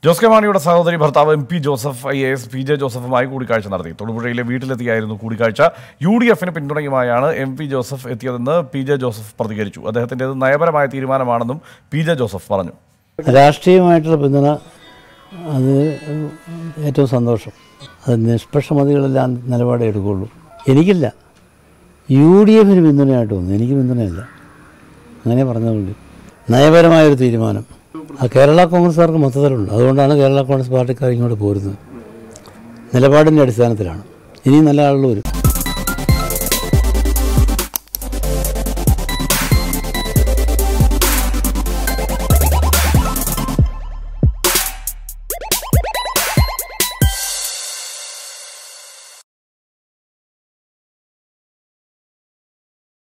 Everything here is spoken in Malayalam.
ജോസ് കെ മാണിയുടെ സഹോദരി ഭർത്താവ് M P Joseph I A S P J ജോസഫുമായി കൂടിക്കാഴ്ച നടത്തി തൊടുപുഴയിലെ വീട്ടിലെത്തിയായിരുന്നു കൂടിക്കാഴ്ച യു ഡി എഫിന് പിന്തുണയുമായാണ് എം പി ജോസഫ് എത്തിയതെന്ന് പി ജെ ജോസഫ് പ്രതികരിച്ചു അദ്ദേഹത്തിൻ്റെത് നയപരമായ തീരുമാനമാണെന്നും പി ജെ ജോസഫ് പറഞ്ഞു രാഷ്ട്രീയമായിട്ടുള്ള പിന്തുണ അത് ഏറ്റവും സന്തോഷം അത് നിഷ്പക്ഷമതികളെല്ലാം നിലപാടേ എടുക്കുകയുള്ളൂ എനിക്കില്ല യു ഡി എഫിന് പിന്തുണയായിട്ട് വന്നു എനിക്ക് പിന്തുണയില്ല അങ്ങനെ പറഞ്ഞതുകൊണ്ട് നയപരമായൊരു തീരുമാനം ആ കേരള കോൺഗ്രസ്സുകാർക്ക് മൊത്തത്തിലുണ്ട് അതുകൊണ്ടാണ് കേരള കോൺഗ്രസ് പാർട്ടിക്കാർ ഇങ്ങോട്ട് പോരുന്നത് നിലപാടിൻ്റെ അടിസ്ഥാനത്തിലാണ് ഇനിയും നല്ല ആളുകൾ വരും